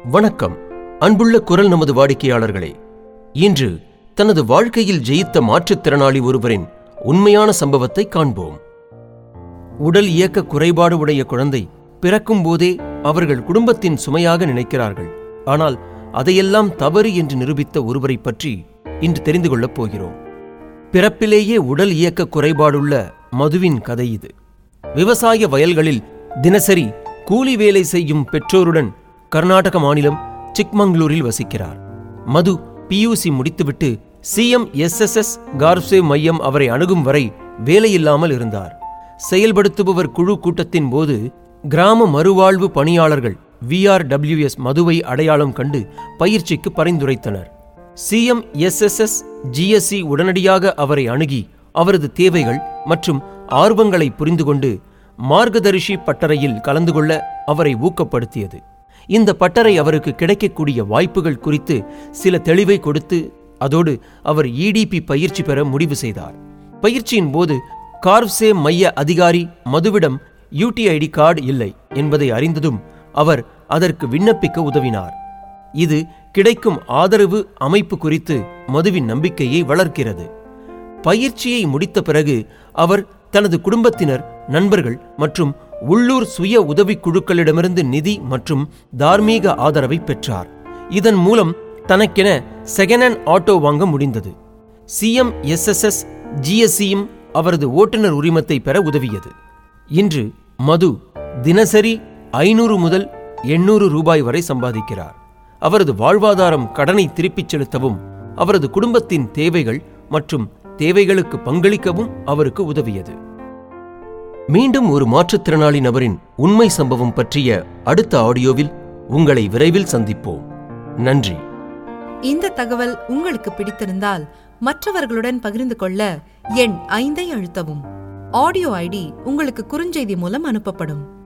வணக்கம் அன்புள்ள குரல் நமது வாடிக்கையாளர்களே இன்று தனது வாழ்க்கையில் ஜெயித்த மாற்றுத்திறனாளி ஒருவரின் உண்மையான சம்பவத்தை காண்போம் உடல் இயக்க குறைபாடு உடைய குழந்தை பிறக்கும் போதே அவர்கள் குடும்பத்தின் சுமையாக நினைக்கிறார்கள் ஆனால் அதையெல்லாம் தவறு என்று நிரூபித்த ஒருவரை பற்றி இன்று தெரிந்து கொள்ளப் போகிறோம் பிறப்பிலேயே உடல் இயக்க குறைபாடுள்ள மதுவின் கதை இது விவசாய வயல்களில் தினசரி கூலி வேலை செய்யும் பெற்றோருடன் கர்நாடக மாநிலம் சிக்மங்களூரில் வசிக்கிறார் மது பியூசி முடித்துவிட்டு சிஎம் எஸ்எஸ்எஸ் கார்ப்சே மையம் அவரை அணுகும் வரை வேலையில்லாமல் இருந்தார் செயல்படுத்துபவர் குழு கூட்டத்தின் போது கிராம மறுவாழ்வு பணியாளர்கள் விஆர்டபிள்யூஎஸ் மதுவை அடையாளம் கண்டு பயிற்சிக்கு பரிந்துரைத்தனர் சிஎம் எஸ்எஸ்எஸ் ஜிஎஸ்சி உடனடியாக அவரை அணுகி அவரது தேவைகள் மற்றும் ஆர்வங்களை புரிந்து கொண்டு மார்கதரிசி பட்டறையில் கலந்து கொள்ள அவரை ஊக்கப்படுத்தியது இந்த பட்டறை அவருக்கு கிடைக்கக்கூடிய வாய்ப்புகள் குறித்து சில தெளிவை கொடுத்து அதோடு அவர் இடிபி பயிற்சி பெற முடிவு செய்தார் பயிற்சியின் போது கார்வ்சே மைய அதிகாரி மதுவிடம் யூடிஐடி கார்டு இல்லை என்பதை அறிந்ததும் அவர் அதற்கு விண்ணப்பிக்க உதவினார் இது கிடைக்கும் ஆதரவு அமைப்பு குறித்து மதுவின் நம்பிக்கையை வளர்க்கிறது பயிற்சியை முடித்த பிறகு அவர் தனது குடும்பத்தினர் நண்பர்கள் மற்றும் உள்ளூர் சுய உதவிக் குழுக்களிடமிருந்து நிதி மற்றும் தார்மீக ஆதரவை பெற்றார் இதன் மூலம் தனக்கென செகண்ட் ஹேண்ட் ஆட்டோ வாங்க முடிந்தது சிஎம் எஸ்எஸ்எஸ் ஜிஎஸ்சியும் அவரது ஓட்டுநர் உரிமத்தை பெற உதவியது இன்று மது தினசரி ஐநூறு முதல் எண்ணூறு ரூபாய் வரை சம்பாதிக்கிறார் அவரது வாழ்வாதாரம் கடனை திருப்பிச் செலுத்தவும் அவரது குடும்பத்தின் தேவைகள் மற்றும் தேவைகளுக்கு பங்களிக்கவும் அவருக்கு உதவியது மீண்டும் ஒரு மாற்றுத்திறனாளி நபரின் உண்மை சம்பவம் பற்றிய அடுத்த ஆடியோவில் உங்களை விரைவில் சந்திப்போம் நன்றி இந்த தகவல் உங்களுக்கு பிடித்திருந்தால் மற்றவர்களுடன் பகிர்ந்து கொள்ள எண் ஐந்தை அழுத்தவும் ஆடியோ ஐடி உங்களுக்கு குறுஞ்செய்தி மூலம் அனுப்பப்படும்